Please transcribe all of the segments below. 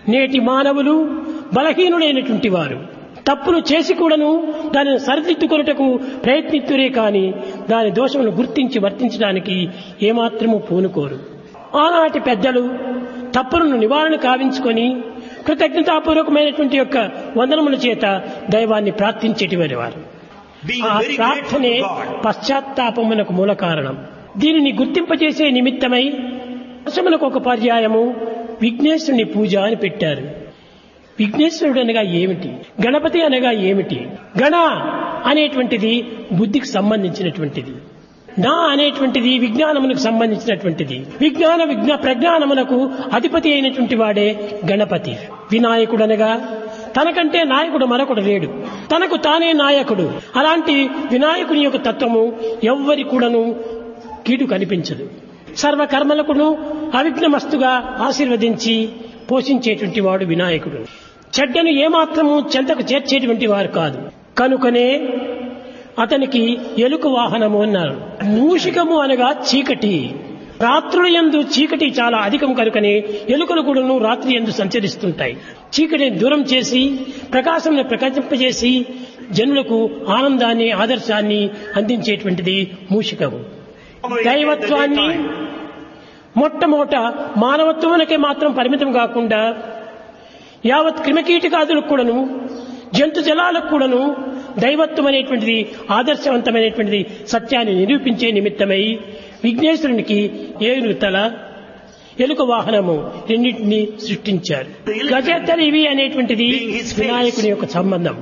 నేటి మానవులు బలహీనులైనటువంటి వారు తప్పులు చేసి కూడాను దానిని సరిదిద్దుకొనుటకు ప్రయత్నిస్తురే కాని దాని దోషమును గుర్తించి వర్తించడానికి ఏమాత్రము పూనుకోరు ఆనాటి పెద్దలు తప్పులను నివారణ కావించుకొని కృతజ్ఞతాపూర్వకమైనటువంటి యొక్క వందనముల చేత దైవాన్ని ప్రార్థించేటివారి వారు Being ఆ very grateful ప్రార్థనే to God. పశ్చాత్తాపమునకు మూల కారణం దీనిని గుర్తింపజేసే నిమిత్తమై వర్షములకు ఒక పర్యాయము విఘ్నేశ్వరుని పూజ అని పెట్టారు విఘ్నేశ్వరుడు అనగా ఏమిటి గణపతి అనగా ఏమిటి గణ అనేటువంటిది బుద్ధికి సంబంధించినటువంటిది నా అనేటువంటిది విజ్ఞానమునకు సంబంధించినటువంటిది విజ్ఞాన విజ్ఞ ప్రజ్ఞానమునకు అధిపతి అయినటువంటి వాడే గణపతి వినాయకుడు అనగా తనకంటే నాయకుడు మరొకడు లేడు తనకు తానే నాయకుడు అలాంటి వినాయకుని యొక్క తత్వము ఎవ్వరి కూడాను కీడు కనిపించదు సర్వకర్మలకును అవిఘ్నమస్తుగా ఆశీర్వదించి పోషించేటువంటి వాడు వినాయకుడు చెడ్డను ఏమాత్రము చెంతకు చేర్చేటువంటి వారు కాదు కనుకనే అతనికి ఎలుక వాహనము అన్నారు మూషికము అనగా చీకటి రాత్రుల యందు చీకటి చాలా అధికం కనుకనే ఎలుకలు కూడాను రాత్రి యందు సంచరిస్తుంటాయి చీకటిని దూరం చేసి ప్రకాశంను ప్రకాశింపజేసి జనులకు ఆనందాన్ని ఆదర్శాన్ని అందించేటువంటిది మూషికము దైవత్వాన్ని మొట్టమొదట మానవత్వమునకే మాత్రం పరిమితం కాకుండా యావత్ క్రిమకీటకాదులకు కూడాను జంతు జలాలకు కూడాను దైవత్వం అనేటువంటిది ఆదర్శవంతమైనటువంటిది సత్యాన్ని నిరూపించే నిమిత్తమై విఘ్నేశ్వరునికి ఏనుగు తల ఎలుక వాహనము రెండింటినీ సృష్టించారు గజ తెలివి అనేటువంటిది వినాయకుని యొక్క సంబంధం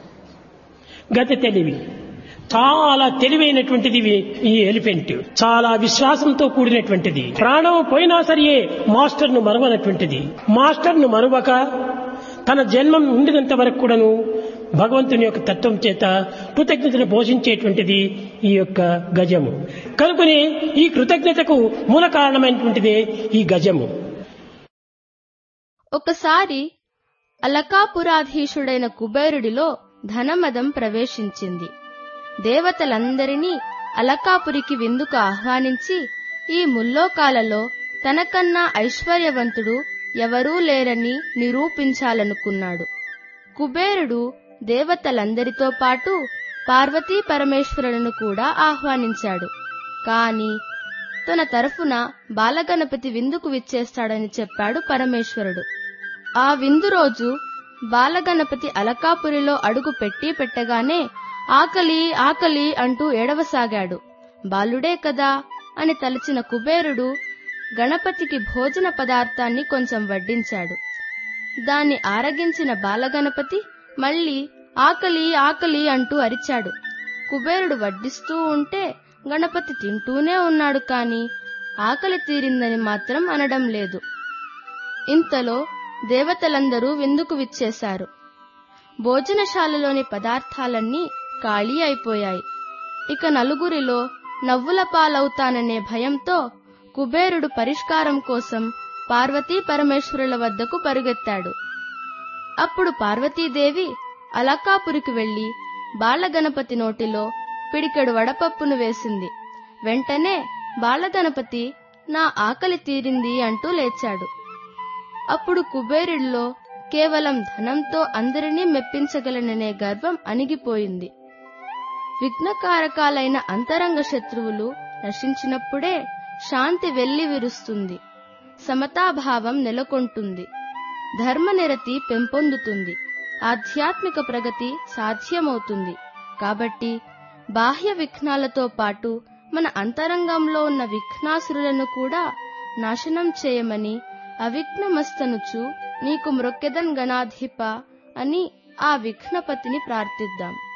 గత తెలివి చాలా తెలివైనటువంటిది ఇవి- ఈ ఎలిఫెంట్ చాలా విశ్వాసంతో కూడినటువంటిది ప్రాణం పోయినా సరియే మాస్టర్ ను మరవనటువంటిది మాస్టర్ ను మరవక తన జన్మం ఉండినంత వరకు కూడాను భగవంతుని యొక్క తత్వం చేత కృతజ్ఞతను పోషించేటువంటిది ఈ యొక్క గజము కనుకనే ఈ కృతజ్ఞతకు మూల కారణమైనటువంటిదే ఈ గజము ఒకసారి అలకాపురాధీశుడైన కుబేరుడిలో ధనమదం ప్రవేశించింది దేవతలందరినీ అలకాపురికి విందుకు ఆహ్వానించి ఈ ముల్లోకాలలో తనకన్నా ఐశ్వర్యవంతుడు ఎవరూ లేరని నిరూపించాలనుకున్నాడు కుబేరుడు దేవతలందరితో పాటు పార్వతీ పరమేశ్వరులను కూడా ఆహ్వానించాడు కాని తన తరఫున బాలగణపతి విందుకు విచ్చేస్తాడని చెప్పాడు పరమేశ్వరుడు ఆ విందు రోజు బాలగణపతి అలకాపురిలో అడుగు పెట్టి పెట్టగానే ఆకలి ఆకలి అంటూ ఏడవసాగాడు బాలుడే కదా అని తలచిన కుబేరుడు గణపతికి భోజన పదార్థాన్ని కొంచెం వడ్డించాడు దాన్ని ఆరగించిన బాలగణపతి మళ్ళీ ఆకలి ఆకలి అంటూ అరిచాడు కుబేరుడు వడ్డిస్తూ ఉంటే గణపతి తింటూనే ఉన్నాడు కాని ఆకలి తీరిందని మాత్రం అనడం లేదు ఇంతలో దేవతలందరూ విందుకు విచ్చేశారు భోజనశాలలోని పదార్థాలన్నీ ఖాళీ అయిపోయాయి ఇక నలుగురిలో నవ్వుల పాలవుతాననే భయంతో కుబేరుడు పరిష్కారం కోసం పార్వతీ పరమేశ్వరుల వద్దకు పరుగెత్తాడు అప్పుడు పార్వతీదేవి అలకాపురికి వెళ్లి బాలగణపతి నోటిలో పిడికెడు వడపప్పును వేసింది వెంటనే బాలగణపతి నా ఆకలి తీరింది అంటూ లేచాడు అప్పుడు కుబేరుడిలో కేవలం ధనంతో అందరినీ మెప్పించగలననే గర్వం అణిగిపోయింది విఘ్నకారకాలైన అంతరంగ శత్రువులు నశించినప్పుడే శాంతి వెల్లి విరుస్తుంది సమతాభావం నెలకొంటుంది ధర్మనిరతి పెంపొందుతుంది ఆధ్యాత్మిక ప్రగతి సాధ్యమవుతుంది కాబట్టి బాహ్య విఘ్నాలతో పాటు మన అంతరంగంలో ఉన్న విఘ్నాసురులను కూడా నాశనం చేయమని అవిఘ్నమస్తనుచు నీకు మ్రొక్కెదన్ గణాధిప అని ఆ విఘ్నపతిని ప్రార్థిద్దాం